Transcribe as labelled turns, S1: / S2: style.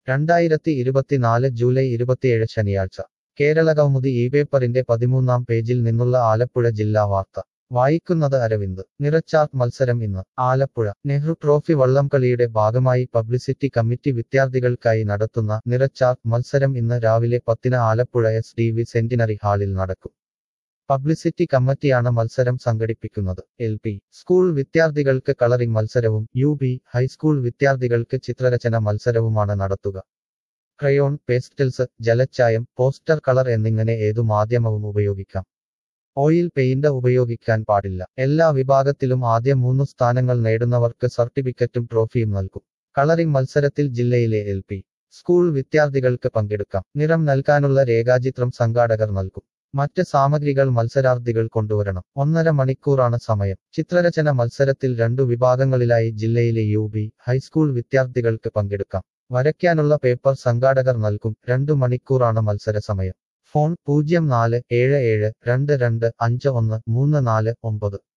S1: രണ്ടായിരത്തി ഇരുപത്തിനാല് ജൂലൈ ഇരുപത്തിയേഴ് ശനിയാഴ്ച കേരള കൗമുദി ഈ പേപ്പറിന്റെ പതിമൂന്നാം പേജിൽ നിന്നുള്ള ആലപ്പുഴ ജില്ലാ വാർത്ത വായിക്കുന്നത് അരവിന്ദ് നിറച്ചാർട്ട് മത്സരം ഇന്ന് ആലപ്പുഴ നെഹ്റു ട്രോഫി വള്ളംകളിയുടെ ഭാഗമായി പബ്ലിസിറ്റി കമ്മിറ്റി വിദ്യാർത്ഥികൾക്കായി നടത്തുന്ന നിറച്ചാർട്ട് മത്സരം ഇന്ന് രാവിലെ പത്തിന് Alappuzha S D V centenary ഹാളിൽ നടക്കും പബ്ലിസിറ്റി കമ്മിറ്റിയാണ് മത്സരം സംഘടിപ്പിക്കുന്നത് എൽ പി സ്കൂൾ വിദ്യാർത്ഥികൾക്ക് കളറിംഗ് മത്സരവും യു പി ഹൈസ്കൂൾ വിദ്യാർത്ഥികൾക്ക് ചിത്രരചന മത്സരവുമാണ് നടത്തുക ക്രയോൺ പേസ്റ്റൽസ് ജലച്ചായം പോസ്റ്റർ കളർ എന്നിങ്ങനെ ഏതു മാധ്യമവും ഉപയോഗിക്കാം ഓയിൽ പെയിന്റ് ഉപയോഗിക്കാൻ പാടില്ല എല്ലാ വിഭാഗത്തിലും ആദ്യ മൂന്ന് സ്ഥാനങ്ങൾ നേടുന്നവർക്ക് സർട്ടിഫിക്കറ്റും ട്രോഫിയും നൽകും കളറിംഗ് മത്സരത്തിൽ ജില്ലയിലെ എൽ പി സ്കൂൾ വിദ്യാർത്ഥികൾക്ക് പങ്കെടുക്കാം നിറം നൽകാനുള്ള രേഖാചിത്രം സംഘാടകർ നൽകും മറ്റ് സാമഗ്രികൾ മത്സരാർത്ഥികൾ കൊണ്ടുവരണം ഒന്നര മണിക്കൂറാണ് സമയം ചിത്രരചന മത്സരത്തിൽ രണ്ടു വിഭാഗങ്ങളിലായി ജില്ലയിലെ യു ബി ഹൈസ്കൂൾ വിദ്യാർത്ഥികൾക്ക് പങ്കെടുക്കാം വരയ്ക്കാനുള്ള പേപ്പർ സംഘാടകർ നൽകും രണ്ടു മണിക്കൂറാണ് മത്സര സമയം ഫോൺ പൂജ്യം നാല് ഏഴ് ഏഴ് രണ്ട് രണ്ട് അഞ്ച് ഒന്ന് മൂന്ന് നാല് ഒമ്പത്